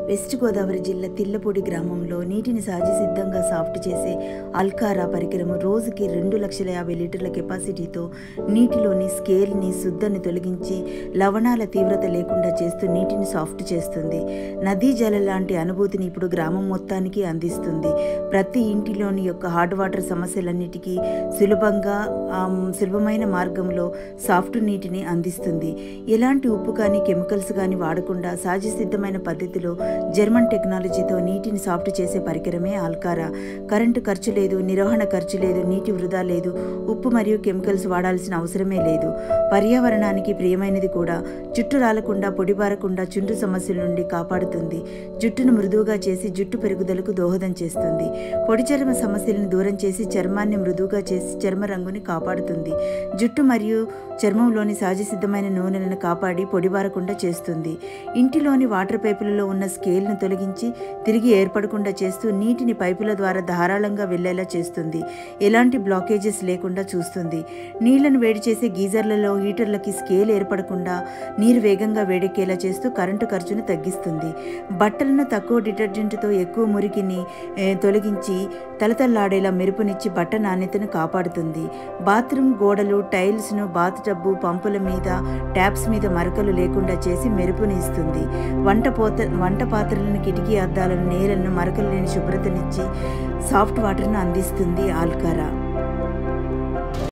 west Godavari జిల్లా తిల్లపూడి గ్రామంలో నీటిని సహజసిద్ధంగా సాఫ్ట్ చేసే అల్కారా పరికరము రోజుకి రెండు లక్షల యాభై లీటర్ల కెపాసిటీతో నీటిలోని స్కేల్ని శుద్ధని తొలగించి లవణాల తీవ్రత లేకుండా చేస్తూ నీటిని సాఫ్ట్ చేస్తుంది నదీ జల లాంటి అనుభూతిని ఇప్పుడు గ్రామం మొత్తానికి అందిస్తుంది ప్రతి ఇంటిలోని యొక్క హాట్ వాటర్ సమస్యలన్నిటికీ సులభంగా ఆమ్, సులభమైన మార్గంలో సాఫ్ట్ నీటిని అందిస్తుంది ఎలాంటి ఉప్పు కానీ కెమికల్స్ కానీ వాడకుండా సహజ సిద్ధమైన పద్ధతిలో జర్మన్ టెక్నాలజీతో నీటిని సాఫ్ట్ చేసే పరికరమే ఆల్కారా కరెంటు ఖర్చు లేదు నిర్వహణ ఖర్చు లేదు నీటి వృధా లేదు ఉప్పు మరియు కెమికల్స్ వాడాల్సిన అవసరమే లేదు పర్యావరణానికి ప్రియమైనది కూడా జుట్టు రాలకుండా పొడిబారకుండా చుండ్రు సమస్యల నుండి కాపాడుతుంది జుట్టును మృదువుగా చేసి జుట్టు పెరుగుదలకు దోహదం చేస్తుంది పొడి చర్మ సమస్యలను దూరం చేసి చర్మాన్ని మృదువుగా చేసి చర్మ రంగుని కాపాడుతుంది జుట్టు మరియు చర్మంలోని సహజ సిద్ధమైన నూనెలను కాపాడి పొడిబారకుండా చేస్తుంది ఇంటిలోని వాటర్ పైపులలో ఉన్న స్కేల్ను తొలగించి తిరిగి ఏర్పడకుండా చేస్తూ నీటిని పైపుల ద్వారా ధారాళంగా వెళ్లేలా చేస్తుంది ఎలాంటి బ్లాకేజెస్ లేకుండా చూస్తుంది నీళ్లను వేడి చేసే గీజర్లలో హీటర్లకి స్కేల్ ఏర్పడకుండా నీరు వేగంగా వేడెక్కేలా చేస్తూ కరెంటు ఖర్చును తగ్గిస్తుంది బట్టలను తక్కువ డిటర్జెంట్తో ఎక్కువ మురికిని ఏ, తొలగించి తలతల్లాడేలా మెరుపునిచ్చి బట్ట నాణ్యతను కాపాడుతుంది బాత్రూమ్ గోడలు టైల్స్ను బాత్ టబ్బు పంపుల మీద ట్యాప్స్ మీద మరకలు లేకుండా చేసి మెరుపుని ఇస్తుంది వంట పోత వంట పాత్రలను కిటికీ అద్దాలను నేలను మరకలు లేని శుభ్రతనిచ్చి సాఫ్ట్ వాటర్ను అందిస్తుంది ఆల్కారా